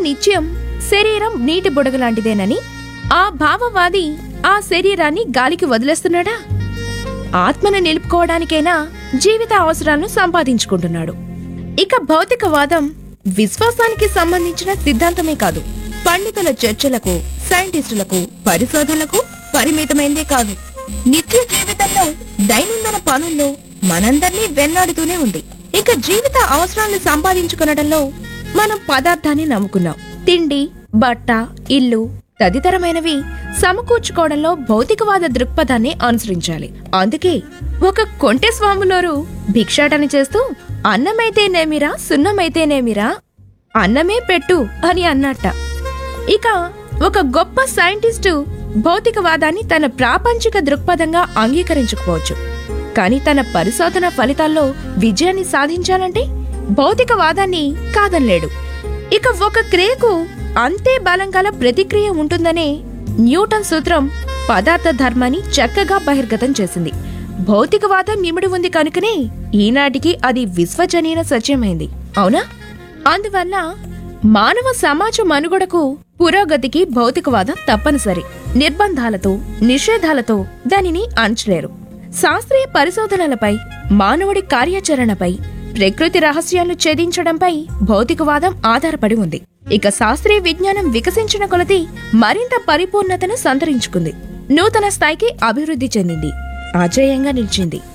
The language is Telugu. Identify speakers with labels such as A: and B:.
A: నిత్యం శరీరం నీటి బుడగ లాంటిదేనని ఆ భావవాది ఆ శరీరాన్ని గాలికి వదిలేస్తున్నాడా ఆత్మను నిలుపుకోవడానికైనా జీవిత అవసరాలను సంపాదించుకుంటున్నాడు ఇక భౌతికవాదం విశ్వాసానికి సంబంధించిన సిద్ధాంతమే కాదు పండితుల చర్చలకు సైంటిస్టులకు పరిశోధనలకు పరిమితమైందే కాదు నిత్య జీవితంలో దైనందిన పనుల్లో మనందర్నీ వెన్నాడుతూనే ఉంది ఇక జీవిత అవసరాలను సంపాదించుకునడంలో మనం పదార్థాన్ని నమ్ముకున్నాం తిండి బట్ట ఇల్లు తదితరమైనవి సమకూర్చుకోవడంలో భౌతికవాద దృక్పథాన్ని అనుసరించాలి అందుకే ఒక కొంటె స్వాములోరు భిక్షాటన చేస్తూ అన్నమైతేనేమిరా సున్నమైతేనేమిరా అన్నమే పెట్టు అని అన్నట్ట ఇక ఒక గొప్ప సైంటిస్టు భౌతికవాదాన్ని తన ప్రాపంచిక దృక్పథంగా అంగీకరించకపోవచ్చు కానీ తన పరిశోధన ఫలితాల్లో విజయాన్ని సాధించాలంటే భౌతికవాదాన్ని కాదనలేడు ఇక ఒక క్రియకు అంతే బలం గల ప్రతిక్రియ ఉంటుందనే న్యూటన్ సూత్రం పదార్థ ధర్మాన్ని చక్కగా బహిర్గతం చేసింది భౌతికవాదం నిమిడి ఉంది కనుకనే ఈనాటికి అది విశ్వజనీన సత్యమైంది అవునా అందువల్ల మానవ సమాజ మనుగడకు పురోగతికి భౌతికవాదం తప్పనిసరి నిర్బంధాలతో నిషేధాలతో దానిని అంచలేరు శాస్త్రీయ పరిశోధనలపై మానవుడి కార్యాచరణపై ప్రకృతి రహస్యాలను ఛేదించడంపై భౌతికవాదం ఆధారపడి ఉంది ఇక శాస్త్రీయ విజ్ఞానం వికసించిన కొలది మరింత పరిపూర్ణతను సంతరించుకుంది నూతన స్థాయికి అభివృద్ధి చెందింది అజేయంగా నిలిచింది